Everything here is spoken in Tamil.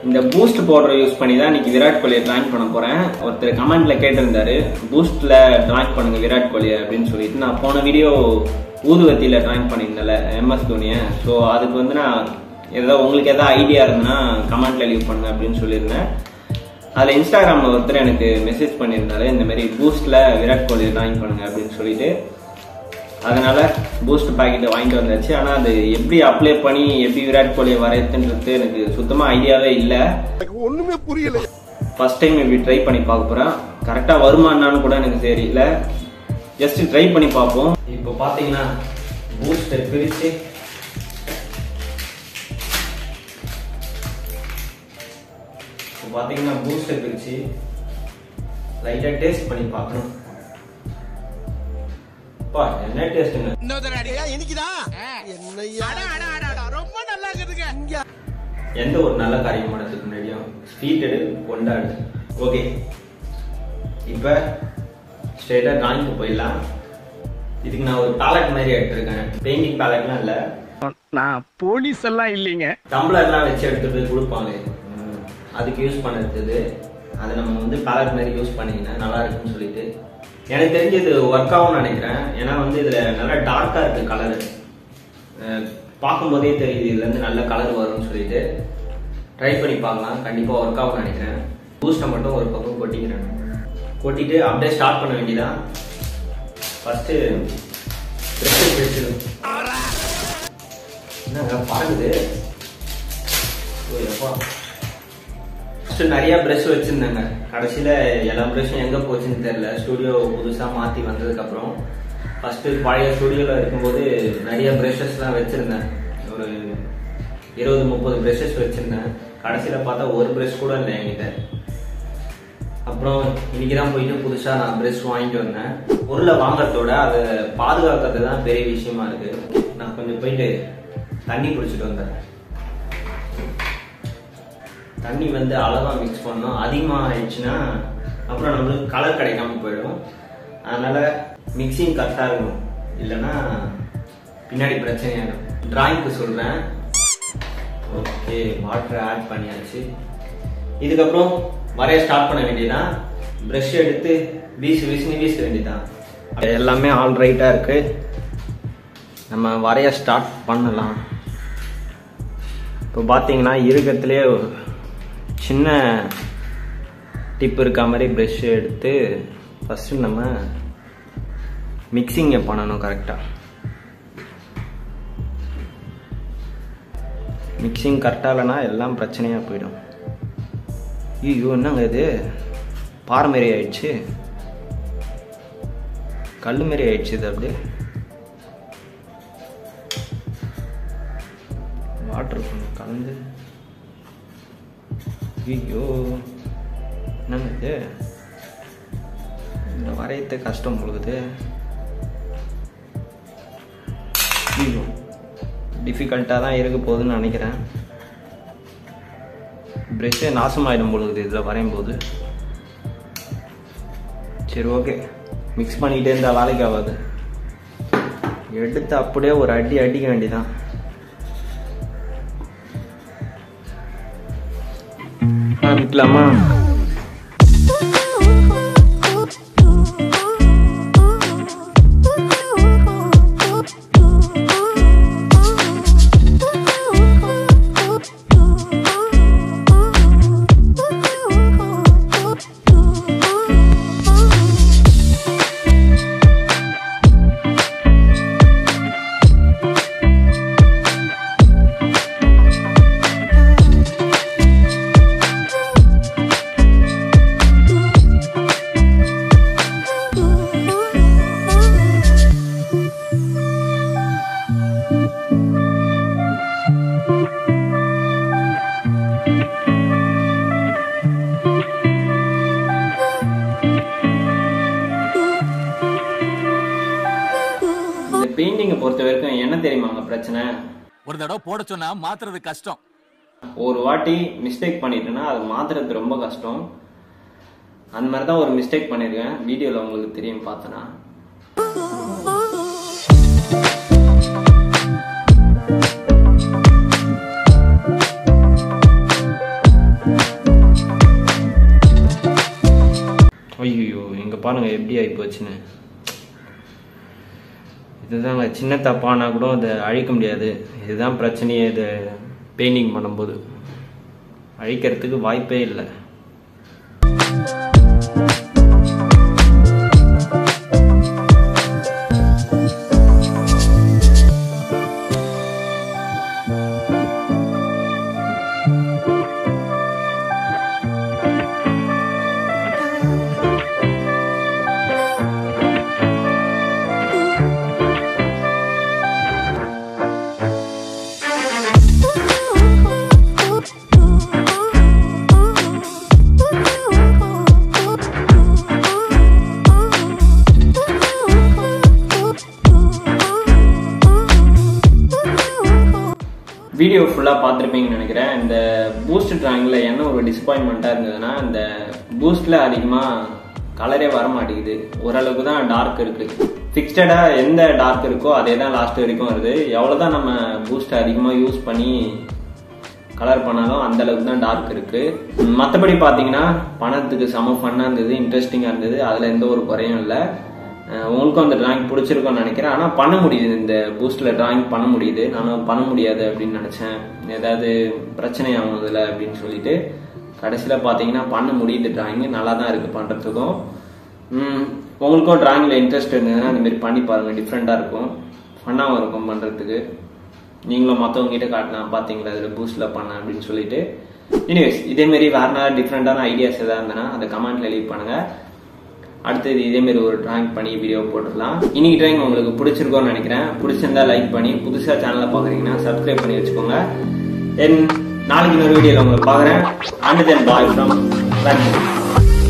இந்த பூஸ்ட் பவுடர் யூஸ் பண்ணி தான் இன்னைக்கு விராட் கோலியை டிராயிங் பண்ண போறேன் ஒருத்தர் கமெண்ட்ல கேட்டிருந்தாரு பூஸ்ட்ல டிராயிங் பண்ணுங்க விராட் கோலியை அப்படின்னு சொல்லிட்டு நான் போன வீடியோ ஊதுவத்தியில டிராயிங் பண்ணியிருந்தேன்ல எம்எஸ் தோனியை ஸோ அதுக்கு வந்து நான் ஏதோ உங்களுக்கு ஏதாவது ஐடியா இருந்ததுன்னா கமெண்ட்ல லீவ் பண்ணுங்க அப்படின்னு சொல்லியிருந்தேன் அதில் இன்ஸ்டாகிராமில் ஒருத்தர் எனக்கு மெசேஜ் பண்ணியிருந்தாரு இந்த மாதிரி பூஸ்ட்ல விராட் கோலி டிராயிங் பண்ணுங்க அப்படின்னு சொல்லிட்டு அதனால பூஸ்ட் பாக்கெட் வாங்கிட்டு வந்தாச்சு ஆனால் அது எப்படி அப்ளை பண்ணி எப்படி விராட் கோலியை வரையத்துன்றது எனக்கு சுத்தமாக ஐடியாவே இல்லை ஒண்ணுமே புரியல ஃபர்ஸ்ட் டைம் இப்படி ட்ரை பண்ணி பார்க்க போகிறேன் கரெக்டாக வருமானான்னு கூட எனக்கு தெரியல ஜஸ்ட் ட்ரை பண்ணி பார்ப்போம் இப்போ பார்த்தீங்கன்னா பூஸ்ட்டை பிரித்து இப்போ பார்த்தீங்கன்னா பூஸ்ட்டை பிரித்து லைட்டாக டேஸ்ட் பண்ணி பார்க்கணும் அப்பா என்ன டேஸ்ட்டுங்க இன்னைக்குதா என்னையா ரொம்ப நல்லா இருக்குதுங்க எந்த ஒரு நல்ல காரியம் பண்ணதுக்கு முன்னாடியும் ஸ்வீட் எடு கொண்டாடு ஓகே இப்போ ஸ்ட்ரெயிட்டாக டிராயிங்க்கு போயிடலாம் இதுக்கு நான் ஒரு பேலட் மாதிரி எடுத்திருக்கேன் பெயிண்டிங் பேலட்லாம் இல்லை நான் போலீஸ் எல்லாம் இல்லைங்க டம்ளர்லாம் வச்சு எடுத்துட்டு போய் கொடுப்பாங்க ம், அதுக்கு யூஸ் பண்ணுறது அதை நம்ம வந்து பேலட் மாதிரி யூஸ் பண்ணிங்கன்னா நல்லா இருக்குன்னு சொல்லிட்டு எனக்கு தெரிஞ்சு இது ஒர்க் ஆகும்னு நினைக்கிறேன் ஏன்னா வந்து இதில் நல்லா டார்க்காக இருக்குது கலரு பார்க்கும்போதே தெரியுது இதுலேருந்து நல்ல கலர் வரும்னு சொல்லிட்டு ட்ரை பண்ணி பார்க்கலாம் கண்டிப்பாக ஒர்க் ஆகும்னு நினைக்கிறேன் பூஸ்ட்டை மட்டும் ஒரு பக்கம் கொட்டிக்கிறேன் கொட்டிட்டு அப்படியே ஸ்டார்ட் பண்ண வேண்டியதான் ஃபஸ்ட்டு ப்ரெஷர் வச்சு என்னங்க பறகுது ஓ, எப்பா ஃபர்ஸ்ட் நிறைய ப்ரஷ் வச்சிருந்தாங்க கடைசியில எல்லா ப்ரஷும் எங்க போச்சுன்னு தெரியல ஸ்டுடியோ புதுசா மாத்தி வந்ததுக்கு அப்புறம் ஃபர்ஸ்ட் பழைய ஸ்டுடியோல இருக்கும்போது நிறைய ப்ரஷஸ்லாம் வச்சிருந்தேன் ஒரு இருபது முப்பது ப்ரஷஸ் வச்சிருந்தேன் கடைசியில பார்த்தா ஒரு ப்ரஷ் கூட இல்லை என்கிட்ட அப்புறம் இன்னைக்கு தான் போயிட்டு புதுசா நான் ப்ரஷ் வாங்கிட்டு வந்தேன் பொருளை வாங்குறதோட அதை பாதுகாக்கிறது தான் பெரிய விஷயமா இருக்கு நான் கொஞ்சம் போயிட்டு தண்ணி குடிச்சிட்டு வந்தேன் தண்ணி வந்து அளவா மிக்ஸ் பண்ணோம் அதிகமா ஆயிடுச்சுன்னா அப்புறம் நம்மளுக்கு கலர் கிடைக்காம போயிடும் அதனால மிக்சிங் கரெக்டா இருக்கணும் இல்லைன்னா பின்னாடி பிரச்சனையாகும் டிராயிங்க்கு சொல்றேன் ஓகே வாட்டர் ஆட் பண்ணியாச்சு இதுக்கப்புறம் வரைய ஸ்டார்ட் பண்ண வேண்டியதான் ப்ரஷ் எடுத்து வீசு வீசுன்னு வீச வேண்டியதான் எல்லாமே ஆல் ரைட்டா இருக்கு நம்ம வரைய ஸ்டார்ட் பண்ணலாம் இப்போ பார்த்தீங்கன்னா இருக்கத்துலேயே ஒரு சின்ன டிப் இருக்க மாதிரி ப்ரெஷ் எடுத்து ஃபஸ்ட்டு நம்ம மிக்சிங்கை பண்ணணும் கரெக்டாக மிக்சிங் கரெக்டாக இல்லைன்னா எல்லாம் பிரச்சனையாக போயிடும் ஐயோ என்னங்க இது பாறை மாரி ஆயிடுச்சு கல் மாரி ஆயிடுச்சு இது அப்படியே வாட்டர் கொஞ்சம் கலந்து ஐயோ என்னங்க இது இந்த வரையத்து கஷ்டம் பொழுது ஐயோ டிஃபிகல்ட்டாக தான் இருக்க போகுதுன்னு நினைக்கிறேன் ப்ரெஷ்ஷே நாசமாயிடும் பொழுது இதில் வரையும் போது சரி ஓகே மிக்ஸ் பண்ணிக்கிட்டே இருந்தால் வேலைக்கு ஆகாது எடுத்து அப்படியே ஒரு அடி அடிக்க வேண்டியதான் ஆரம்பிக்கலாமா இந்த பெயிண்டிங்கை பொறுத்த வரைக்கும் என்ன தெரியுமாங்க பிரச்சனை ஒரு தடவை போட சொன்னா மாத்துறது கஷ்டம் ஒரு வாட்டி மிஸ்டேக் பண்ணிட்டேன்னா அது மாத்துறது ரொம்ப கஷ்டம் அந்த மாதிரி தான் ஒரு மிஸ்டேக் பண்ணியிருக்கேன் வீடியோவில் உங்களுக்கு தெரியும் பார்த்தனா பாருங்க எப்படி ஆகி போச்சுன்னு இதுதாங்க சின்ன தப்பானா கூட அதை அழிக்க முடியாது இதுதான் பிரச்சனையே இதை பெயிண்டிங் பண்ணும்போது அழிக்கிறதுக்கு வாய்ப்பே இல்லை வீடியோ ஃபுல்லாக பார்த்துருப்பீங்கன்னு நினைக்கிறேன் இந்த பூஸ்ட் ட்ராயிங்கில் என்ன ஒரு டிசப்பாயின்மெண்ட்டாக இருந்ததுன்னா இந்த பூஸ்டில் அதிகமாக கலரே வர மாட்டேங்குது ஓரளவுக்கு தான் டார்க் இருக்குது ஃபிக்ஸ்டடாக எந்த டார்க் இருக்கோ அதே தான் லாஸ்ட் வரைக்கும் வருது எவ்வளோ தான் நம்ம பூஸ்ட் அதிகமாக யூஸ் பண்ணி கலர் பண்ணாலும் அந்த அளவுக்கு தான் டார்க் இருக்கு மற்றபடி பார்த்தீங்கன்னா பணத்துக்கு செம ஃபன்னாக இருந்தது இன்ட்ரெஸ்டிங்காக இருந்தது அதில் எந்த ஒரு குறையும் இல்லை அஹ் உங்களுக்கும் அந்த டிராயிங் பிடிச்சிருக்கும்னு நினைக்கிறேன் ஆனால் பண்ண முடியுது இந்த பூஸ்டில் டிராயிங் பண்ண முடியுது நானும் பண்ண முடியாது அப்படின்னு நினச்சேன் ஏதாவது பிரச்சனை ஆகும் இதில் அப்படின்னு சொல்லிட்டு கடைசியில் பார்த்தீங்கன்னா பண்ண முடியுது டிராயிங் நல்லா தான் இருக்குது பண்ணுறதுக்கும் உம், உங்களுக்கும் டிராயிங்கில் இன்ட்ரெஸ்ட் இருந்ததுன்னா இந்த மாதிரி பண்ணி பாருங்கள் டிஃப்ரெண்ட்டாக இருக்கும் ஃபன்னாகவும் இருக்கும் பண்ணுறதுக்கு நீங்களும் மற்றவங்க கிட்ட காட்டினா பார்த்தீங்களா இதில் பூஸ்டில் பண்ண அப்படின்னு சொல்லிட்டு எனிவேஸ் இதேமாரி வேற நாள் டிஃப்ரெண்ட்டான ஐடியாஸ் எதாவது இருந்ததுன்னா அதை கமெண்ட்ல லீவ் பண்ணுங்கள் அடுத்தது இதேமாரி ஒரு டிராயிங் பண்ணி வீடியோ போட்டுடலாம் இன்னைக்கு டிராயிங் உங்களுக்கு பிடிச்சிருக்கோன்னு நினைக்கிறேன் பிடிச்சிருந்தா லைக் பண்ணி புதுசாக சேனலை பார்க்குறீங்கன்னா சப்ஸ்கிரைப் பண்ணி வச்சுக்கோங்க தென் நாளைக்கு இன்னொரு வீடியோவில் உங்களை பார்க்குறேன் அண்ட் தென் பாய் ஃப்ரம்